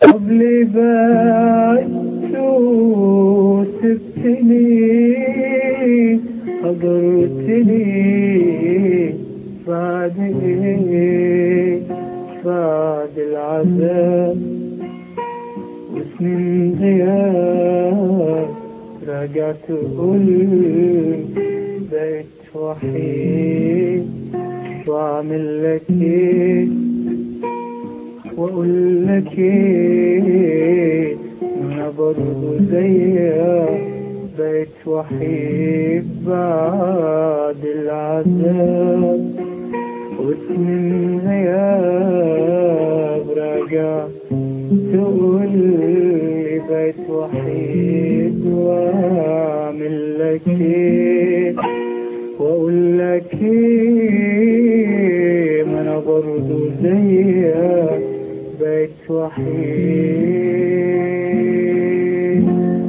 قبل بعدت وسبتني هجرتني بعد ايه بعد العذاب وسنين غياب رجعت قول بقيت وحيد واعمل لك ايه واقول لك ايه انا برضه زيك بقيت وحيد بعد العذاب وسنين غياب راجع تقول لي بقيت وحيد واعمل لك ايه واقول لك ايه ما انا برضه زيك بقيت وحيد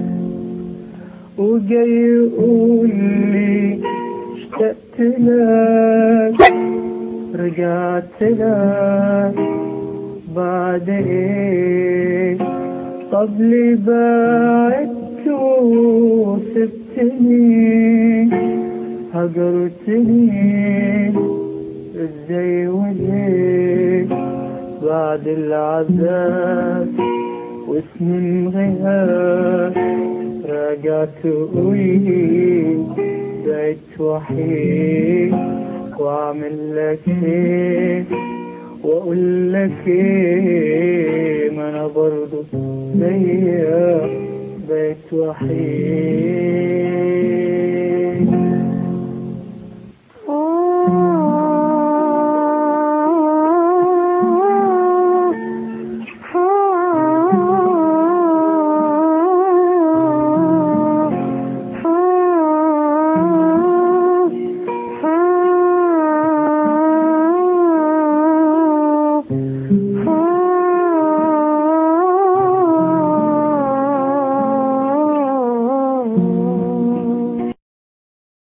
وجاي يقول لي اشتقت لك رجعت لك بعد ايه قبل بعدت وسبتني هجرتني ازاي وليه بعد العذاب وسنين غياب رجعت قوي بقيت وحيد واعمل لك ايه واقول لك ايه ما انا برضه زيك بقيت وحيد